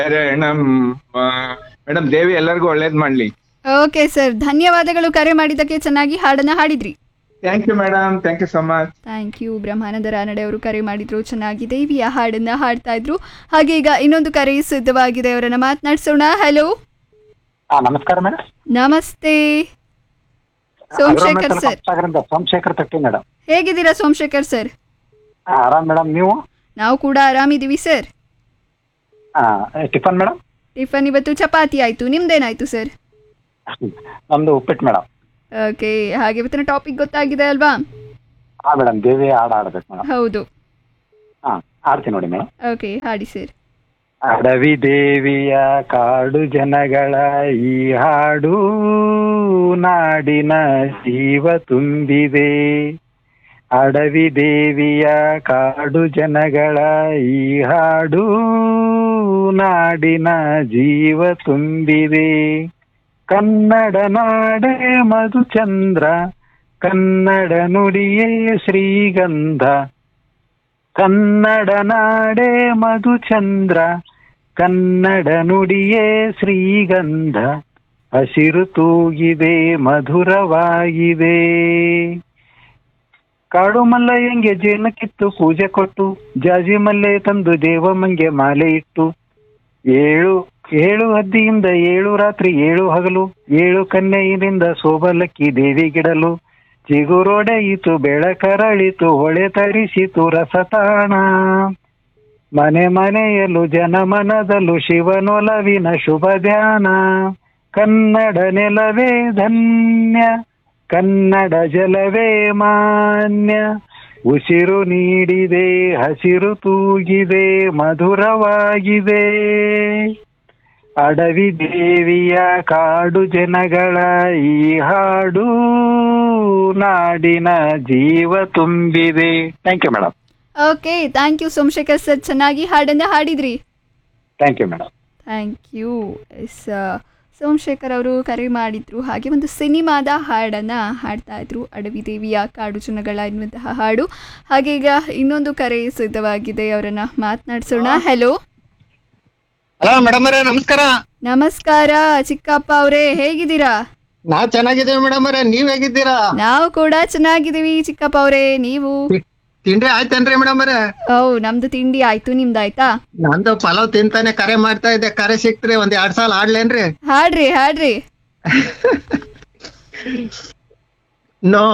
ಶರಣಂ ಮೇಡಮ್ ದೇವಿ ಎಲ್ಲರಿಗೂ ಒಳ್ಳೇದ್ ಮಾಡ್ಲಿ ಓಕೆ ಸರ್ ಧನ್ಯವಾದಗಳು ಕರೆ ಮಾಡಿದ್ದಕ್ಕೆ ಚೆನ್ನಾಗಿ ಹಾಡನ್ನ ಹಾಡಿದ್ರಿ thank you madam thank you so much thank you Brahmananda Ranade ಅವರು ಕರೆ ಮಾಡಿದ್ರು ಚೆನ್ನಾಗಿ ದೇವಿಯ ಹಾಡನ್ನ ಹಾಡ್ತಾ ಇದ್ರು ಹಾಗೆ ಈಗ ಇನ್ನೊಂದು ಕರೆ ಸಿದ್ಧವಾಗಿದೆ ಅವರನ್ನ ಮಾತನಾಡಿಸೋಣ ಹಲೋ ಹಾ ನಮಸ್ಕಾರ ಮೇಡಮ್ ನಮಸ್ತೆ ಸೋಮಶೇಖರ್ ಸರ್ ಸಾಗರಿಂದ ಸೋಮಶೇಖರ್ ತಟ್ಟಿ ಮೇಡಮ್ ಹೇಗಿದ್ದೀರಾ ಸೋಮಶೇಖರ್ ಸರ್ ಆರಾಮ್ ಮೇಡಮ್ ನೀವು ನಾವು ಕೂಡ ಆರಾಮಿದ್ದೀವಿ ಸರ್ ಹಾ ಟಿಫನ್ ಮೇಡಮ್ ಟಿಫನ್ ಇವತ್ತು ಚಪಾತಿ ಆಯ್ತು ನಿಮ್ದೇನಾಯ್ತು ಸರ್ ನಮ್ದು ಉಪ್ಪಿಟ್ಟು ಮೇಡಮ್ ಓಕೆ ಹಾಗೆ ಇವತ್ತಿನ ಟಾಪಿಕ್ ಗೊತ್ತಾಗಿದೆ ಅಲ್ವಾ ಹಾ ಮೇಡಮ್ ದೇವಿ ಹಾಡು ಆಡ್ಬೇಕು ಮೇಡಮ್ ಹೌದು ಹಾ ಆಡ್ತೀನಿ ನೋಡಿ ಮೇಡಮ್ ಓಕೆ ಹಾಡಿ ಸರ್ ಅಡವಿ ದೇವಿಯ ಕಾಡು ಜನಗಳ ಈ ಹಾಡು ನಾಡಿನ ಜೀವ ತುಂಬಿದೆ ಅಡವಿ ದೇವಿಯ ಕಾಡು ಜನಗಳ ಈ ಹಾಡು ನಾಡಿನ ಜೀವ ತುಂಬಿದೆ ಕನ್ನಡ ನಾಡೆ ಮಧುಚಂದ್ರ ಕನ್ನಡ ನುಡಿಯೇ ಶ್ರೀಗಂಧ ಕನ್ನಡ ನಾಡೆ ಮಧುಚಂದ್ರ ಕನ್ನಡ ನುಡಿಯೇ ಶ್ರೀಗಂಧ ಹಸಿರು ತೂಗಿದೆ ಮಧುರವಾಗಿದೆ ಕಾಡು ಮಲ್ಲಯ್ಯಂಗೆ ಜೇನ ಕಿತ್ತು ಪೂಜೆ ಕೊಟ್ಟು ಜಾಜಿ ಮಲ್ಲೆ ತಂದು ದೇವಮ್ಮಂಗೆ ಮಾಲೆ ಇಟ್ಟು ಏಳು ಏಳು ಹದ್ದಿಯಿಂದ ಏಳು ರಾತ್ರಿ ಏಳು ಹಗಲು ಏಳು ಕನ್ನೆಯಿಂದ ಸೋಬಲಕ್ಕಿ ದೇವಿ ಗಿಡಲು ಚಿಗುರೊಡೆಯಿತು ಬೆಳಕರಳಿತು ಹೊಳೆ ತರಿಸಿತು ರಸತಾಣ ಮನೆ ಮನೆಯಲ್ಲೂ ಜನಮನದಲ್ಲೂ ಶಿವನೊಲವಿನ ಶುಭ ಧ್ಯಾನ ಕನ್ನಡ ನೆಲವೇ ಧನ್ಯ ಕನ್ನಡ ಜಲವೇ ಮಾನ್ಯ ಉಸಿರು ನೀಡಿದೆ ಹಸಿರು ತೂಗಿದೆ ಮಧುರವಾಗಿದೆ ಅಡವಿ ದೇವಿಯ ಕಾಡು ಜನಗಳ ಈ ಹಾಡು ನಾಡಿನ ಜೀವ ತುಂಬಿದೆ thank you madam okay thank you Somashekar sir ಚೆನ್ನಾಗಿ ಹಾಡನ್ನ ಹಾಡಿದ್ರಿ thank you madam thank you S Somashekar ಅವರು ಕರೆ ಮಾಡಿದ್ರು ಹಾಗೆ ಒಂದು ಸಿನಿಮಾದ ಹಾಡನ್ನು ಹಾಡ್ತಾ ಇದ್ರು ಅಡವಿ ದೇವಿಯ ಕಾಡು ಜನಗಳ ಎನ್ನುವಂತಹ ಹಾಡು ಹಾಗೆ ಈಗ ಇನ್ನೊಂದು ಕರೆ ಸಿದ್ಧವಾಗಿದೆ ಅವರನ್ನ ಮಾತನಾಡಿಸೋಣ ಹಲೋ ಹಲೋ ಮೇಡಮ್ ಅವರೇ ನಮಸ್ಕಾರ ನಮಸ್ಕಾರ ಚಿಕ್ಕಪ್ಪ ಅವರೇ ಹೇಗಿದ್ದೀರಾ ನಾವ್ ಚೆನ್ನಾಗಿದ್ದೀವಿ ಮೇಡಮ್ ಅವರೇ ನೀವ್ ಹೇಗಿದ್ದೀರಾ ನಾವು ಕೂಡ ಚೆನ್ನಾಗಿದ್ದೀವಿ ಚಿಕ್ಕಪ್ಪ ಅವರೇ ನೀವು ತಿಂಡಿ ಆಯ್ತೇನ್ರಿ ಮೇಡಮ್ ಅವರೇ ಓ ನಮ್ದು ತಿಂಡಿ ಆಯ್ತು ನಿಮ್ದಾಯ್ತಾ ನಂದು ಪಲಾವ್ ತಿಂತಾನೆ ಕರೆ ಮಾಡ್ತಾ ಇದ್ದೆ ಕರೆ ಸಿಕ್ತ್ರಿ ಒಂದ್ ಎರಡ್ ಸಾಲ ಆಡ್ಲೇನ್ರಿ ಹಾಡ್ರಿ ಹಾಡ್ರಿ ನೋ